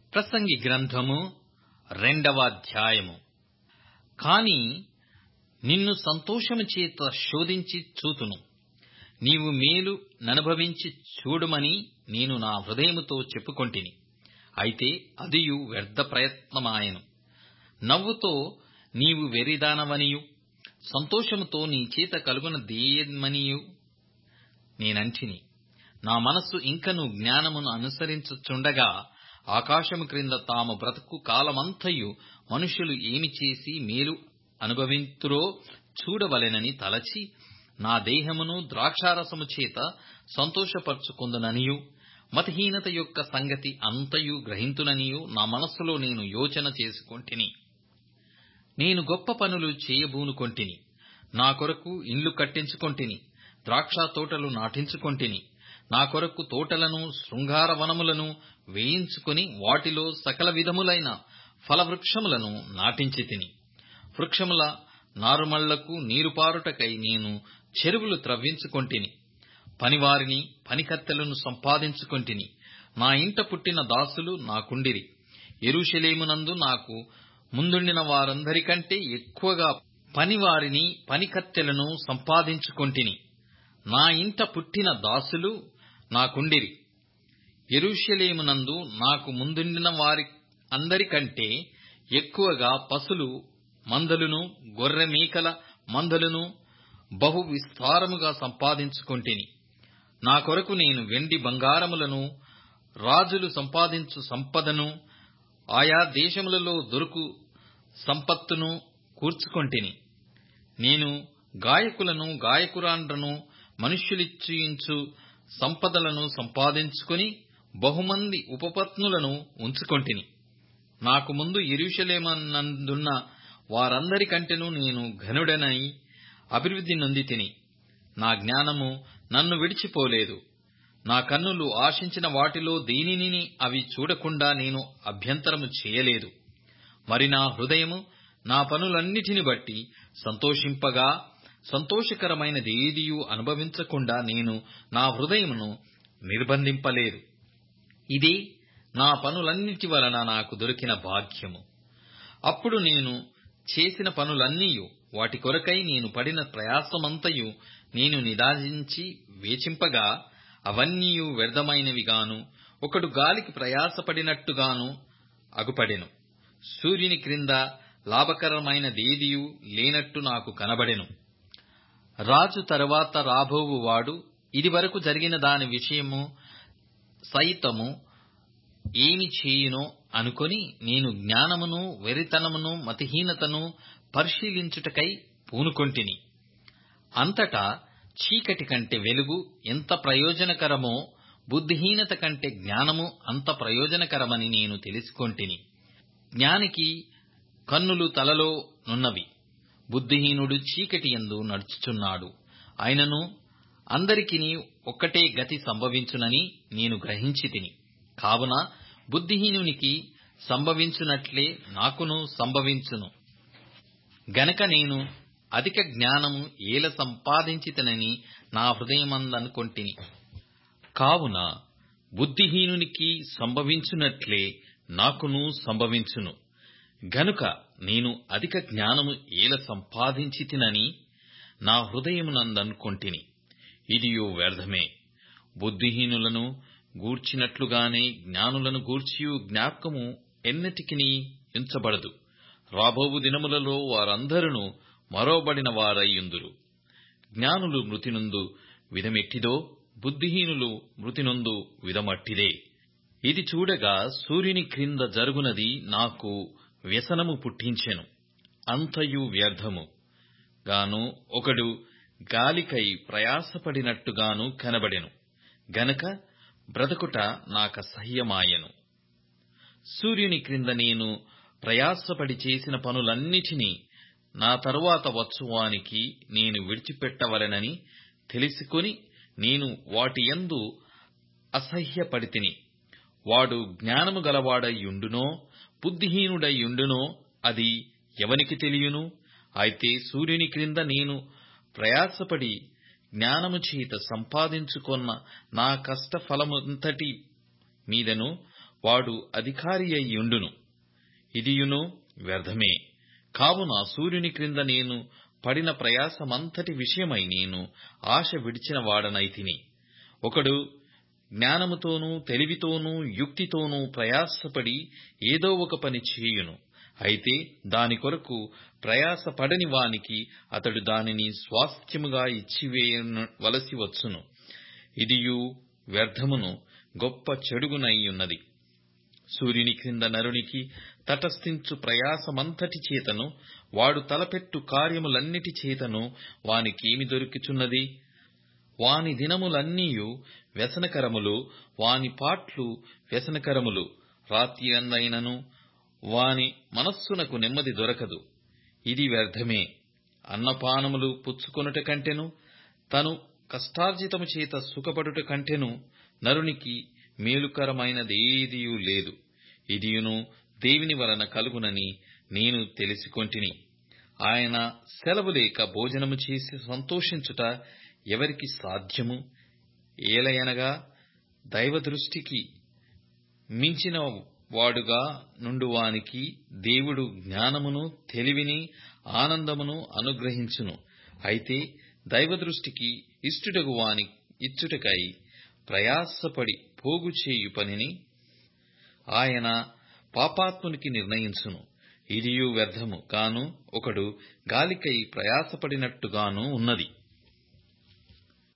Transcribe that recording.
ప్రసంగి గ్రంథము రెండవ అధ్యాయము కాని నిన్ను సంతోషము చేత శోధించి చూతును నీవు మేలు ననుభవించి చూడుమని నేను నా హృదయముతో చెప్పుకొంటిని అయితే అదియు వ్యర్థ ప్రయత్నమాయెను నవ్వుతో నీవు వెర్రిదానవనియు సంతోషముతో నీ చేత కలుగునదేమనియు నేనంటిని నా మనస్సు ఇంకను జ్ఞానమును అనుసరించుచుండగా ఆకాశము క్రింద తాము బ్రతుకు కాలమంతయు మనుష్యులు ఏమి చేసి మేలు అనుభవింతురో చూడవలెనని తలచి నా దేహమును ద్రాక్షారసము చేత సంతోషపరచుకొందుననియు మతిహీనత యొక్క సంగతి అంతయు గ్రహింతుననియు నా మనస్సులో నేను యోచన చేసుకొంటిని నేను గొప్ప పనులు చేయబూనుకొంటిని నా కొరకు ఇండ్లు కట్టించుకొంటిని ద్రాక్ష తోటలు నాటించుకొంటిని నా కొరకు తోటలను శృంగారవనములను వేయించుకుని వాటిలో సకల విధములైన ఫలవృక్షములను నాటించి తిని వృక్షముల నారుమళ్లకు నీరుపారుటకై నేను చెరువులు త్రవ్వించుకొంటిని పనివారిని పనికత్తెలను సంపాదించుకొంటిని నా ఇంట పుట్టిన దాసులు నాకుండిరి ఎరుషలేమునందు నాకు ముందుండిన వారందరికంటే ఎక్కువగా పనివారిని పనికత్తెలను సంపాదించుకొంటిని నా ఇంట పుట్టిన దాసులు నాకుండిరి ఎరుషలేమునందు నాకు ముందుండిన వారి అందరికంటే ఎక్కువగా పశులు మందలును గొర్రె మేకల మందలును బహు విస్తారముగా సంపాదించుకొంటిని నా కొరకు నేను వెండి బంగారములను రాజులు సంపాదించు సంపదను ఆయా దేశములలో దొరుకు సంపత్తును కూర్చుకొంటిని నేను గాయకులను గాయకురాండ్రను మనుష్యులిచ్చించు సంపదలను సంపాదించుకొని బహుమంది ఉపపత్నులను ఉంచుకొంటిని నాకు ముందు ఎరుషలేమనందున్న వారందరికంటెను నేను ఘనుడనై అభివృద్ధి నొంది తిని నా జ్ఞానము నన్ను విడిచిపోలేదు నా కన్నులు ఆశించిన వాటిలో దేనిని అవి చూడకుండా నేను అభ్యంతరము చేయలేదు మరి నా హృదయము నా పనులన్నిటిని బట్టి సంతోషింపగా సంతోషకరమైనదేదియూ అనుభవించకుండా నేను నా హృదయమును నిర్బంధింపలేదు ఇది నా పనులన్నిటి వలన నాకు దొరికిన భాగ్యము అప్పుడు నేను చేసిన పనులన్నీయు వాటి కొరకై నేను పడిన ప్రయాసమంతయు నేను నిదానించి వేచింపగా అవన్నీయు వ్యర్థమైనవిగాను ఒకడు గాలికి ప్రయాసపడినట్టుగాను అగుపడెను సూర్యుని క్రింద లాభకరమైనదేదియు లేనట్టు నాకు కనబడెను రాజు తరువాత రాబోవు వాడు ఇదివరకు జరిగిన దాని విషయము సైతము ఏమి చేయునో అనుకొని నేను జ్ఞానమును వెరితనమును మతిహీనతను పరిశీలించుటకై పూనుకొంటిని అంతటా చీకటి కంటే వెలుగు ఎంత ప్రయోజనకరమో బుద్ధిహీనత కంటే జ్ఞానము అంత ప్రయోజనకరమని నేను తెలుసుకొంటిని జ్ఞానికి కన్నులు తలలో నున్నవి బుద్ధిహీనుడు చీకటి ఎందు నడుచుచున్నాడు ఆయనను అందరికిని ఒక్కటే గతి సంభవించునని నేను గ్రహించి తిని కావున బుద్ధిహీనునికి సంభవించునట్లే నాకును సంభవించును గనక నేను అధిక జ్ఞానము ఏల సంపాదించితనని నా హృదయమందనుకొంటిని కావున బుద్ధిహీనునికి సంభవించునట్లే నాకును సంభవించును గనుక నేను అధిక జ్ఞానము ఏల సంపాదించితినని నా హృదయమునందనుకొంటిని ఇదియో వ్యర్థమే బుద్ధిహీనులను గూర్చినట్లుగానే జ్ఞానులను గూర్చియు జ్ఞాపకము ఎన్నటికిని ఉంచబడదు రాబోవు దినములలో వారందరూ మరోబడిన వారయ్యుందురు జ్ఞానులు మృతినందు విధమెట్టిదో బుద్ధిహీనులు మృతినందు విధమట్టిదే ఇది చూడగా సూర్యుని క్రింద జరుగునది నాకు వ్యసనము పుట్టించెను అంతయు వ్యర్థము గాను ఒకడు గాలికై ప్రయాసపడినట్టుగాను కనబడెను గనక బ్రతకుట నాకసహ్యమాయెను సూర్యుని క్రింద నేను ప్రయాసపడి చేసిన పనులన్నిటినీ నా తరువాత వచ్చువానికి నేను విడిచిపెట్టవలెనని తెలుసుకొని నేను వాటి యందు అసహ్యపడితిని వాడు జ్ఞానము గలవాడయ్యుండునో బుద్ధిహీనుడయ్యుండునో అది ఎవనికి తెలియను అయితే సూర్యుని క్రింద నేను ప్రయాసపడి జ్ఞానము చేత సంపాదించుకొన్న నా కష్ట ఫలమంతటి మీదను వాడు అధికారి అయ్యుండును ఇదియును వ్యర్థమే కావున సూర్యుని క్రింద నేను పడిన ప్రయాసమంతటి విషయమై నేను ఆశ విడిచిన వాడనైతిని ఒకడు జ్ఞానముతోనూ తెలివితోనూ యుక్తితోనూ ప్రయాసపడి ఏదో ఒక పని చేయును అయితే దాని కొరకు ప్రయాసపడని వానికి అతడు దానిని స్వాస్థ్యముగా ఇచ్చివేయవలసి వచ్చును ఇదియు వ్యర్థమును గొప్ప చెడుగునైయున్నది సూర్యుని క్రింద నరునికి తటస్థించు ప్రయాసమంతటి చేతను వాడు తలపెట్టు కార్యములన్నిటి చేతను వానికేమి దొరుకుచున్నది వాని దినములన్నీయు వ్యసనకరములు వాని పాట్లు వ్యసనకరములు రాత్రి అందైనను వాని మనస్సునకు నెమ్మది దొరకదు ఇది వ్యర్థమే అన్నపానములు పుచ్చుకొనుట కంటెను తను కష్టార్జితము చేత సుఖపడుట కంటెను నరునికి మేలుకరమైనదేదియూ లేదు ఇదియును దేవుని వలన కలుగునని నేను తెలిసికొంటిని ఆయన సెలవు లేక భోజనము చేసి సంతోషించుట ఎవరికి సాధ్యము ఏలయనగా దైవదృష్టికి మించిన వాడుగా నుండువానికి దేవుడు జ్ఞానమును తెలివిని ఆనందమును అనుగ్రహించును అయితే దైవదృష్టికి ఇష్టుడగు వాని ఇచ్చుటకై ప్రయాసపడి పోగు చేయు పనిని ఆయన పాపాత్మునికి నిర్ణయించును ఇదియు వ్యర్థము కాను ఒకడు గాలికై ప్రయాసపడినట్టుగాను ఉన్నది